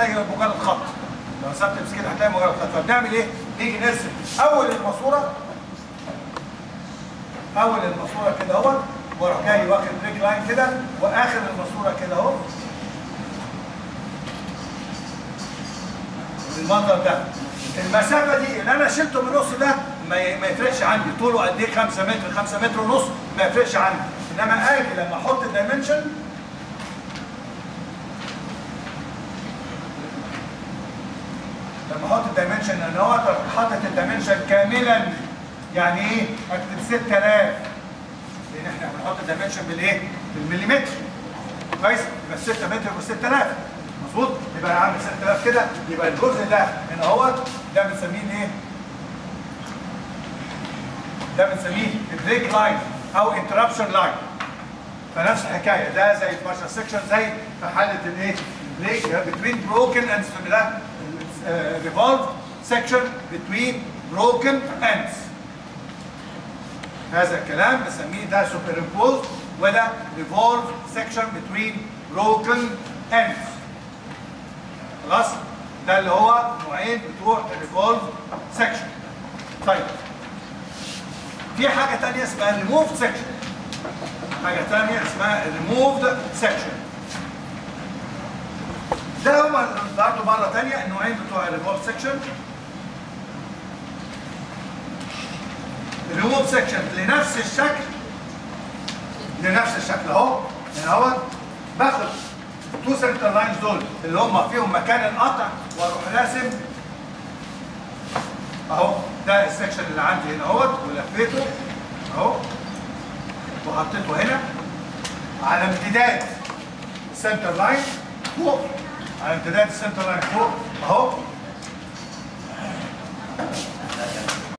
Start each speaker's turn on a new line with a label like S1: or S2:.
S1: هتلاقي مجرد خط لو رسمت بس كده هتلاقي مجرد خط فبنعمل ايه؟ نيجي نرسم اول الماسوره اول الماسوره كده اهو واروح جاي واخد بريك لاين كده واخر الماسوره كده اهو بالمنظر ده المسافه دي اللي انا شلته من النص ده ما ي- ما يفرقش عندي طوله قد ايه 5 متر 5 متر ونص ما يفرقش عندي انما اجي لما احط الدايمنشن لما احط الدايمنشن ان هو تروح حاطط الدايمنشن كاملا يعني ايه اكتب 6000 لان احنا بنحط الدايمنشن بالايه بالمليمتر كويس يبقى 6 متر ب 6000 مظبوط يبقى انا عامل 6000 كده يبقى الجزء ده هنا اهوت ده بنسميه ايه ده بنسميه البريك لاين او انتربشن لاين فنفس الحكايه ده زي البارشل سكشن زي في حاله الايه البريك بتوين بروكن اندز ده ريفولف سكشن بتوين بروكن اندز هذا الكلام بنسميه ده سوبر امبوز وده ريفولف سكشن بتوين بروكن اندز خلاص ده اللي هو نوعين بتوع الريفولف سكشن طيب في حاجه ثانيه اسمها ريموف سكشن حاجه ثانيه اسمها ريموفد سكشن ده هما برضه مره ثانيه النوعين بتوع الريموف سكشن الريموف سكشن لنفس الشكل لنفس الشكل اهو هنا اهو باخد تو سنتر لاينز دول اللي هم فيهم مكان القطع واروح راسم اهو ده السكشن اللي عندي هنا اهوت ولفيته اهو وحطيته هنا على امتداد السنتر لاين فوق على امتداد السنتر لاين فوق اهو